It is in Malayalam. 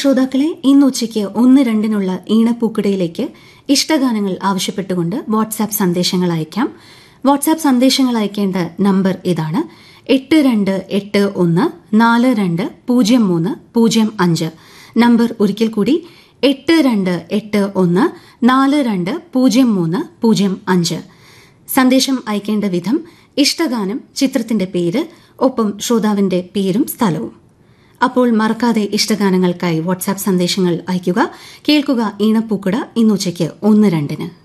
ശ്രോതാക്കളെ ഇന്ന് ഉച്ചയ്ക്ക് ഒന്ന് രണ്ടിനുള്ള ഈണപ്പൂക്കുടയിലേക്ക് ഇഷ്ടഗാനങ്ങൾ ആവശ്യപ്പെട്ടുകൊണ്ട് വാട്സാപ്പ് സന്ദേശങ്ങൾ അയക്കാം വാട്സാപ്പ് സന്ദേശങ്ങൾ അയക്കേണ്ട നമ്പർ ഇതാണ് എട്ട് രണ്ട് എട്ട് ഒന്ന് നാല് രണ്ട് പൂജ്യം മൂന്ന് പൂജ്യം അഞ്ച് നമ്പർ ഒരിക്കൽ കൂടി എട്ട് രണ്ട് എട്ട് ഒന്ന് നാല് രണ്ട് പൂജ്യം മൂന്ന് പൂജ്യം അഞ്ച് സന്ദേശം അയക്കേണ്ട വിധം ഇഷ്ടഗാനം ചിത്രത്തിന്റെ പേര് ഒപ്പം ശ്രോതാവിന്റെ പേരും സ്ഥലവും അപ്പോൾ മറക്കാതെ ഇഷ്ടഗാനങ്ങൾക്കായി വാട്സാപ്പ് സന്ദേശങ്ങൾ അയയ്ക്കുക കേൾക്കുക ഈണപ്പൂക്കുട ഇന്നുച്ചയ്ക്ക് ഒന്ന് രണ്ടിന്